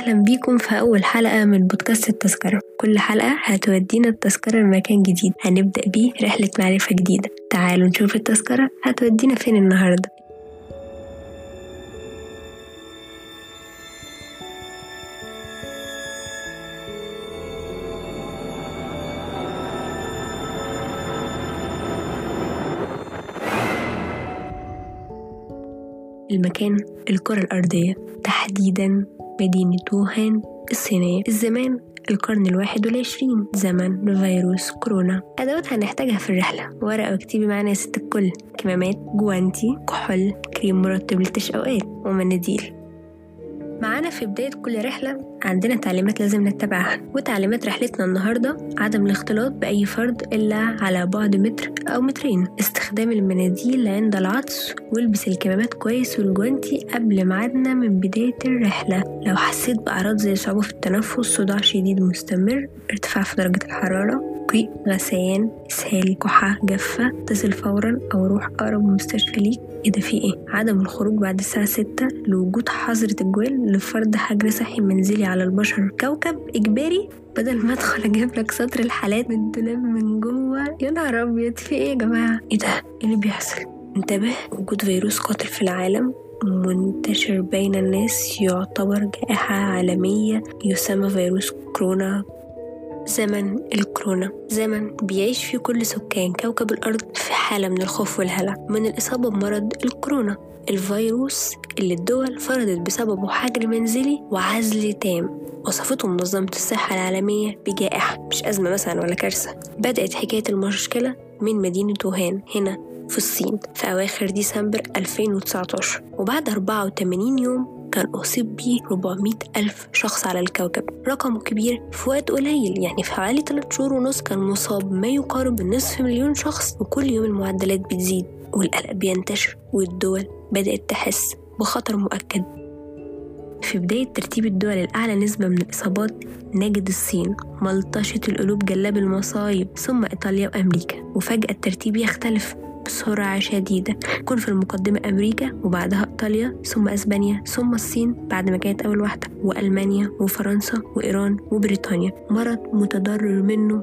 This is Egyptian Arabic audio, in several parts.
وأهلا بيكم في أول حلقة من بودكاست التذكرة كل حلقة هتودينا التذكرة لمكان جديد هنبدأ بيه رحلة معرفة جديدة تعالوا نشوف التذكرة هتودينا فين النهاردة المكان الكرة الأرضية تحديدا مدينة ووهان الصينية الزمان القرن الواحد والعشرين زمن فيروس كورونا أدوات هنحتاجها في الرحلة ورقة واكتبي معانا يا ست الكل كمامات جوانتي كحول كريم مرطب للتشققات ومناديل معانا في بداية كل رحلة عندنا تعليمات لازم نتبعها وتعليمات رحلتنا النهاردة عدم الاختلاط بأي فرد إلا على بعد متر أو مترين استخدام المناديل عند العطس والبس الكمامات كويس والجوانتي قبل ميعادنا من بداية الرحلة لو حسيت بأعراض زي صعوبة في التنفس صداع شديد مستمر ارتفاع في درجة الحرارة قيء غثيان إسهال كحة جافة اتصل فورا أو روح أقرب مستشفى ليك ايه ده في ايه عدم الخروج بعد الساعة ستة لوجود حظر تجوال لفرض حجر صحي منزلي على البشر كوكب إجباري بدل ما ادخل اجيب لك سطر الحالات من الدولاب من جوه يا نهار ابيض في ايه يا جماعه ايه ده ايه اللي بيحصل انتبه وجود فيروس قاتل في العالم منتشر بين الناس يعتبر جائحة عالمية يسمى فيروس كورونا زمن الكورونا زمن بيعيش فيه كل سكان كوكب الأرض في حالة من الخوف والهلع من الإصابة بمرض الكورونا الفيروس اللي الدول فرضت بسببه حجر منزلي وعزل تام وصفته منظمة الصحة العالمية بجائحة مش أزمة مثلا ولا كارثة بدأت حكاية المشكلة من مدينة ووهان هنا في الصين في أواخر ديسمبر 2019 وبعد 84 يوم كان أصيب بيه 400 ألف شخص على الكوكب رقم كبير في وقت قليل يعني في حوالي 3 شهور ونص كان مصاب ما يقارب نصف مليون شخص وكل يوم المعدلات بتزيد والقلق بينتشر والدول بدأت تحس بخطر مؤكد في بداية ترتيب الدول الأعلى نسبة من الإصابات نجد الصين ملطشة القلوب جلاب المصايب ثم إيطاليا وأمريكا وفجأة الترتيب يختلف بسرعة شديدة يكون في المقدمة أمريكا وبعدها إيطاليا ثم أسبانيا ثم الصين بعد ما كانت أول واحدة وألمانيا وفرنسا وإيران وبريطانيا مرض متضرر منه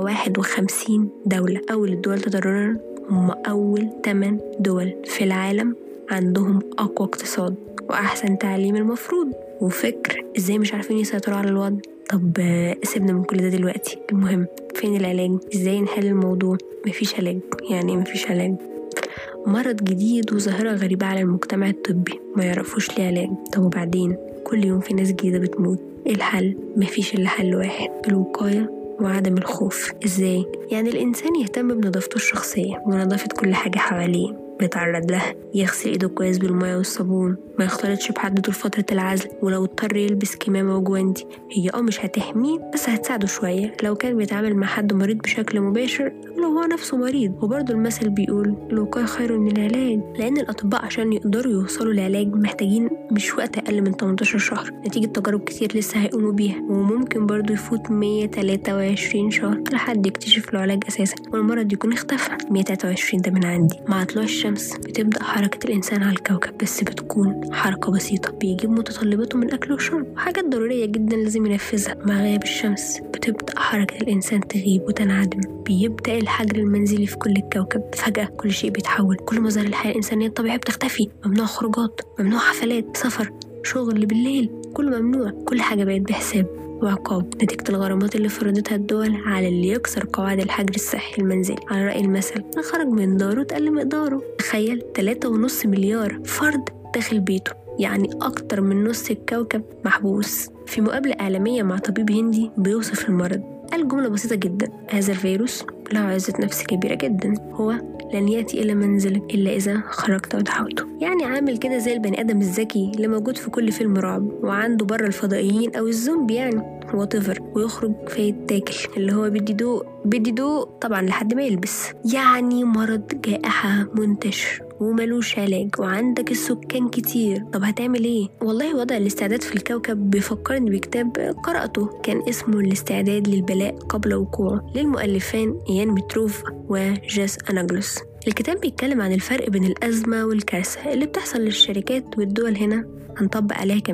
151 دولة أول الدول تضررا هم أول 8 دول في العالم عندهم أقوى اقتصاد وأحسن تعليم المفروض وفكر إزاي مش عارفين يسيطروا على الوضع طب سيبنا من كل ده دلوقتي المهم فين العلاج ازاي نحل الموضوع مفيش علاج يعني مفيش علاج مرض جديد وظاهرة غريبة على المجتمع الطبي ما يعرفوش ليه علاج طب وبعدين كل يوم في ناس جديدة بتموت ايه الحل مفيش إلا حل واحد الوقاية وعدم الخوف ازاي يعني الإنسان يهتم بنظافته الشخصية ونظافة كل حاجة حواليه بيتعرض لها يغسل ايده كويس بالمية والصابون ما يختلطش بحد طول فترة العزل ولو اضطر يلبس كمامة وجواندي هي اه مش هتحميه بس هتساعده شوية لو كان بيتعامل مع حد مريض بشكل مباشر لو هو نفسه مريض وبرضه المثل بيقول الوقاية خير من العلاج لأن الأطباء عشان يقدروا يوصلوا لعلاج محتاجين مش وقت أقل من 18 شهر نتيجة تجارب كتير لسه هيقوموا بيها وممكن برضه يفوت 123 شهر لحد يكتشف له علاج أساسا والمرض يكون اختفى 123 ده من عندي مع طلوع الشمس بتبدأ حركة الإنسان على الكوكب بس بتكون حركة بسيطة بيجيب متطلباته من أكل وشرب وحاجات ضرورية جدا لازم ينفذها مع غياب الشمس بتبدأ حركة الإنسان تغيب وتنعدم بيبدأ الحجر المنزلي في كل الكوكب فجأة كل شيء بيتحول كل مظاهر الحياة الإنسانية الطبيعية بتختفي ممنوع خروجات ممنوع حفلات سفر شغل بالليل كله ممنوع كل حاجة بقت بحساب وعقاب نتيجة الغرامات اللي فرضتها الدول على اللي يكسر قواعد الحجر الصحي المنزلي على رأي المثل من خرج من داره تقل مقداره تخيل 3.5 مليار فرد داخل بيته يعني أكتر من نص الكوكب محبوس في مقابلة إعلامية مع طبيب هندي بيوصف المرض قال جملة بسيطة جدا هذا الفيروس له عزة نفس كبيرة جدا هو لن يأتي إلى منزلك إلا إذا خرجت ودعوته يعني عامل كده زي البني آدم الذكي اللي موجود في كل فيلم رعب وعنده بره الفضائيين أو الزومبي يعني واتيفر ويخرج فيتاكل اللي هو بدي دوق بدي دوق طبعا لحد ما يلبس يعني مرض جائحة منتشر وملوش علاج وعندك السكان كتير طب هتعمل ايه والله وضع الاستعداد في الكوكب بيفكرني بكتاب قرأته كان اسمه الاستعداد للبلاء قبل وقوعه للمؤلفان إيان متروف وجاس أناجلوس الكتاب بيتكلم عن الفرق بين الأزمة والكارثة اللي بتحصل للشركات والدول هنا هنطبق عليها كمثال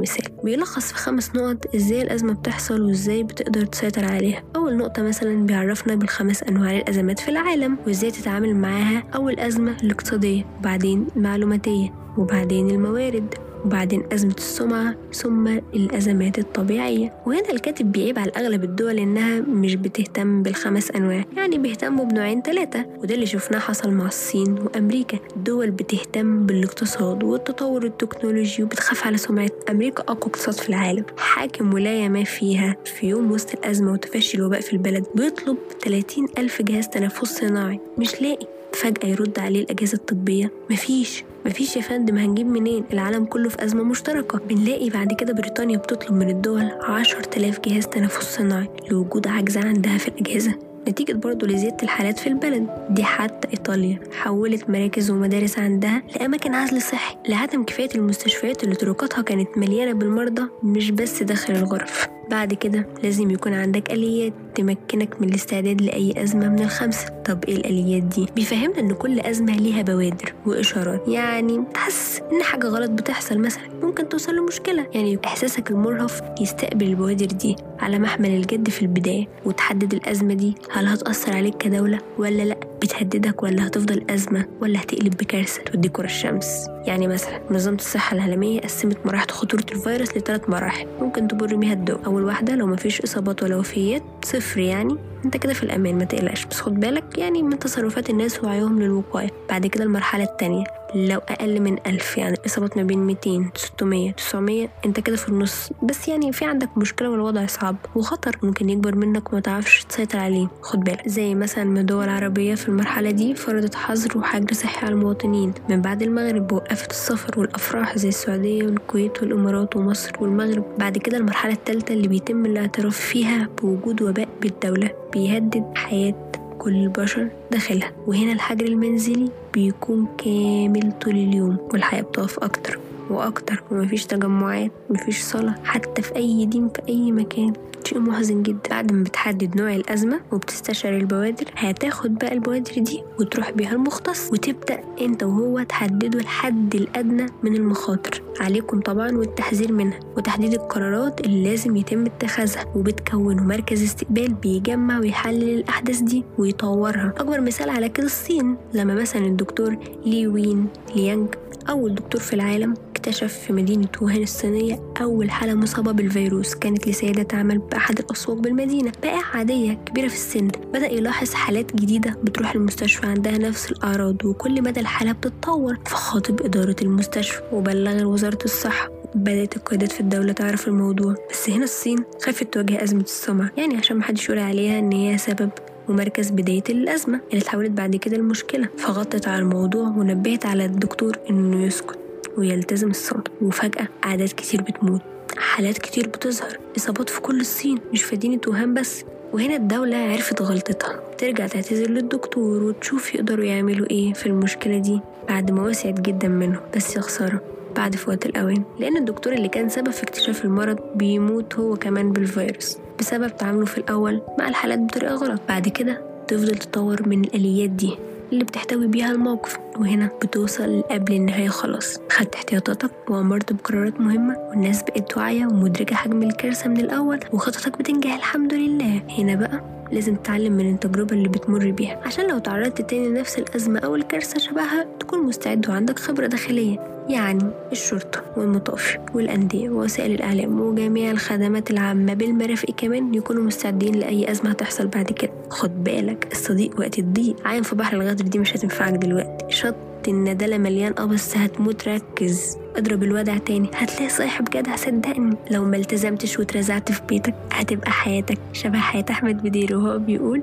بيلخص في خمس نقط ازاي الأزمة بتحصل وازاي بتقدر تسيطر عليها أول نقطة مثلا بيعرفنا بالخمس أنواع الأزمات في العالم وازاي تتعامل معاها أول أزمة الاقتصادية وبعدين المعلوماتية وبعدين الموارد وبعدين أزمة السمعة ثم الأزمات الطبيعية وهنا الكاتب بيعيب على أغلب الدول إنها مش بتهتم بالخمس أنواع يعني بيهتموا بنوعين ثلاثة وده اللي شفناه حصل مع الصين وأمريكا الدول بتهتم بالاقتصاد والتطور التكنولوجي وبتخاف على سمعة أمريكا أقوى اقتصاد في العالم حاكم ولاية ما فيها في يوم وسط الأزمة وتفشي الوباء في البلد بيطلب 30 ألف جهاز تنفس صناعي مش لاقي فجأة يرد عليه الأجهزة الطبية مفيش مفيش يا فندم هنجيب منين العالم كله في أزمة مشتركة بنلاقي بعد كده بريطانيا بتطلب من الدول عشر تلاف جهاز تنفس صناعي لوجود عجز عندها في الأجهزة نتيجة برضه لزيادة الحالات في البلد دي حتى إيطاليا حولت مراكز ومدارس عندها لأماكن عزل صحي لعدم كفاية المستشفيات اللي طرقاتها كانت مليانة بالمرضى مش بس داخل الغرف بعد كده لازم يكون عندك آليات تمكنك من الاستعداد لأي أزمة من الخمسة طب إيه الآليات دي؟ بيفهمنا إن كل أزمة ليها بوادر وإشارات يعني تحس إن حاجة غلط بتحصل مثلا ممكن توصل لمشكلة يعني إحساسك المرهف يستقبل البوادر دي على محمل الجد في البداية وتحدد الأزمة دي هل هتأثر عليك كدولة ولا لأ بتهددك ولا هتفضل أزمة ولا هتقلب بكارثة توديك ورا الشمس يعني مثلا منظمة الصحة العالمية قسمت مراحل خطورة الفيروس لثلاث مراحل ممكن تمر بيها الدول أول واحدة لو مفيش إصابات ولا وفيات صفر يعني انت كده في الأمان ما تقلقش بس خد بالك يعني من تصرفات الناس ووعيهم للوقاية بعد كده المرحلة التانية لو أقل من ألف يعني الإصابات ما بين 200 600 900 أنت كده في النص بس يعني في عندك مشكلة والوضع صعب وخطر ممكن يكبر منك وما تعرفش تسيطر عليه خد بالك زي مثلا ما دول عربية في المرحلة دي فرضت حظر وحجر صحي على المواطنين من بعد المغرب وقفت السفر والأفراح زي السعودية والكويت والإمارات ومصر والمغرب بعد كده المرحلة الثالثة اللي بيتم الاعتراف فيها بوجود وباء بالدولة بيهدد حياة كل البشر داخلها وهنا الحجر المنزلي بيكون كامل طول اليوم والحياة بتقف أكتر وأكتر ومفيش تجمعات مفيش صلاة حتى في أي دين في أي مكان شيء محزن جدا بعد ما بتحدد نوع الأزمة وبتستشعر البوادر هتاخد بقى البوادر دي وتروح بيها المختص وتبدأ انت وهو تحددوا الحد الأدنى من المخاطر عليكم طبعا والتحذير منها وتحديد القرارات اللي لازم يتم اتخاذها وبتكونوا مركز استقبال بيجمع ويحلل الأحداث دي ويطورها أكبر مثال على كده الصين لما مثلا الدكتور لي وين ليانج أول دكتور في العالم اكتشف في مدينة ووهان الصينية أول حالة مصابة بالفيروس كانت لسيدة تعمل بأحد الأسواق بالمدينة بائعة عادية كبيرة في السن بدأ يلاحظ حالات جديدة بتروح المستشفى عندها نفس الأعراض وكل مدى الحالة بتتطور فخاطب إدارة المستشفى وبلغ وزارة الصحة بدأت القيادات في الدولة تعرف الموضوع بس هنا الصين خافت تواجه أزمة السمع يعني عشان محدش يقول عليها إن هي سبب ومركز بداية الأزمة اللي اتحولت بعد كده المشكلة فغطت على الموضوع ونبهت على الدكتور إنه يسكت ويلتزم الصمت وفجأة أعداد كتير بتموت حالات كتير بتظهر إصابات في كل الصين مش في مدينة وهان بس وهنا الدولة عرفت غلطتها ترجع تعتذر للدكتور وتشوف يقدروا يعملوا ايه في المشكلة دي بعد ما وسعت جدا منهم بس يا خسارة بعد فوات الأوان لأن الدكتور اللي كان سبب في اكتشاف المرض بيموت هو كمان بالفيروس بسبب تعامله في الأول مع الحالات بطريقة غلط بعد كده تفضل تطور من الآليات دي اللي بتحتوي بيها الموقف وهنا بتوصل قبل النهاية خلاص خدت احتياطاتك وأمرت بقرارات مهمة والناس بقت واعية ومدركة حجم الكارثة من الأول وخططك بتنجح الحمد لله هنا بقى لازم تتعلم من التجربة اللي بتمر بيها عشان لو تعرضت تاني لنفس الأزمة أو الكارثة شبهها تكون مستعد وعندك خبرة داخلية يعني الشرطة والمطافي والأندية ووسائل الإعلام وجميع الخدمات العامة بالمرافق كمان يكونوا مستعدين لأي أزمة هتحصل بعد كده خد بالك الصديق وقت الضيق عايم في بحر الغدر دي مش هتنفعك دلوقتي شط الندالة مليان اه بس هتموت ركز اضرب الودع تاني هتلاقي صاحب جدع صدقني لو ما التزمتش واترزعت في بيتك هتبقى حياتك شبه حياة أحمد بدير وهو بيقول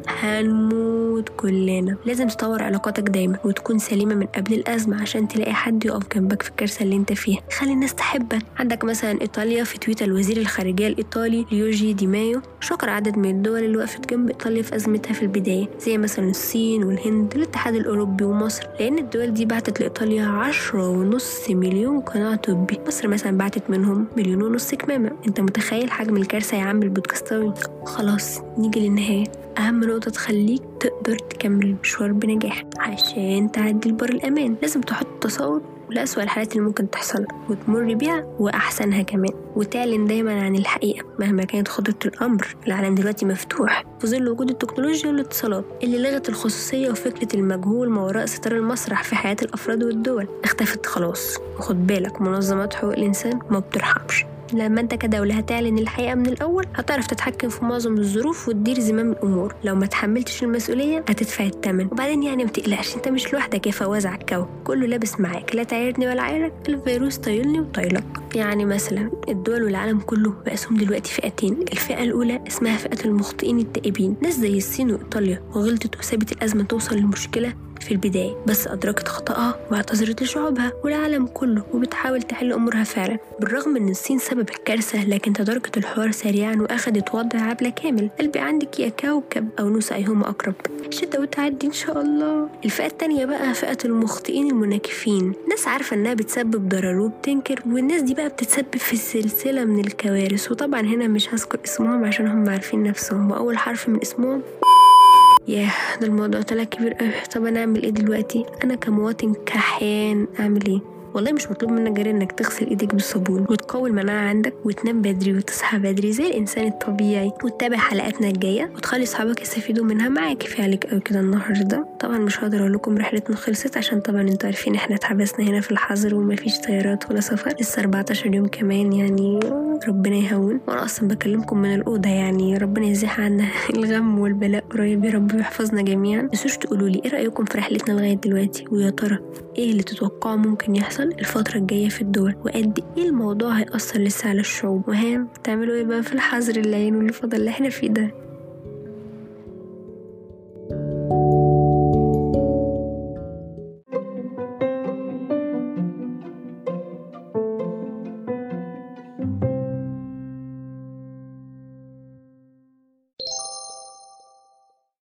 هنموت كلنا لازم تطور علاقاتك دايما وتكون سليمة من قبل الأزمة عشان تلاقي حد يقف جنبك في الكارثة اللي انت فيها خلي الناس تحبك عندك مثلا إيطاليا في تويتر الوزير الخارجية الإيطالي ليوجي دي مايو شكر عدد من الدول اللي وقفت جنب إيطاليا في أزمتها في البداية زي مثلا الصين والهند والاتحاد الأوروبي ومصر لأن الدول دي بعتت لإيطاليا عشرة ونص مليون قناع طبي مصر مثلا بعتت منهم مليون ونص كمامة انت متخيل حجم الكارثة يا عم البودكاستاوي خلاص نيجي للنهاية أهم نقطة تخليك تقدر تكمل المشوار بنجاح عشان تعدي البر الأمان لازم تحط تصور ولأسوأ الحالات اللي ممكن تحصل وتمر بيها وأحسنها كمان وتعلن دايما عن الحقيقة مهما كانت خطورة الأمر العالم دلوقتي مفتوح في ظل وجود التكنولوجيا والاتصالات اللي لغت الخصوصية وفكرة المجهول ما وراء ستار المسرح في حياة الأفراد والدول اختفت خلاص وخد بالك منظمات حقوق الإنسان ما بترحمش لما انت كدولة هتعلن الحقيقة من الأول هتعرف تتحكم في معظم الظروف وتدير زمام الأمور لو ما تحملتش المسؤولية هتدفع الثمن وبعدين يعني متقلقش انت مش لوحدك يا فواز على الكون كله لابس معاك لا تعيرني ولا عايرك الفيروس طايلني وطايلك يعني مثلا الدول والعالم كله مقسوم دلوقتي فئتين الفئة الأولى اسمها فئة المخطئين التائبين ناس زي الصين وإيطاليا وغلطت وسابت الأزمة توصل لمشكلة في البداية بس أدركت خطأها واعتذرت لشعوبها والعالم كله وبتحاول تحل أمورها فعلا بالرغم إن الصين سبب الكارثة لكن تداركت الحوار سريعا وأخدت وضع عبلة كامل قلبي عندك يا كوكب أو نوسة أيهما أقرب الشتاء وتعدي إن شاء الله الفئة التانية بقى فئة المخطئين المناكفين ناس عارفة إنها بتسبب ضرر وبتنكر والناس دي بقى بتتسبب في سلسلة من الكوارث وطبعا هنا مش هذكر اسمهم عشان هم عارفين نفسهم وأول حرف من اسمهم ياه ده الموضوع طلع كبير قوي طب انا اعمل ايه دلوقتي انا كمواطن كحيان اعمل ايه والله مش مطلوب منك غير انك تغسل ايديك بالصابون وتقوي المناعة عندك وتنام بدري وتصحى بدري زي الانسان الطبيعي وتتابع حلقاتنا الجاية وتخلي صحابك يستفيدوا منها معاك كفاية عليك قوي كده النهاردة طبعا مش هقدر اقول لكم رحلتنا خلصت عشان طبعا انتوا عارفين احنا اتحبسنا هنا في الحظر ومفيش طيارات ولا سفر لسه 14 يوم كمان يعني ربنا يهون وانا اصلا بكلمكم من الاوضه يعني ربنا يزيح عنا الغم والبلاء قريب يا رب ويحفظنا جميعا متنسوش تقولوا لي ايه رايكم في رحلتنا لغايه دلوقتي ويا ترى ايه اللي تتوقعوا ممكن يحصل الفتره الجايه في الدول وقد ايه الموضوع هيأثر لسه على الشعوب وهام تعملوا ايه بقى في الحظر اللي اللي فضل اللي احنا فيه ده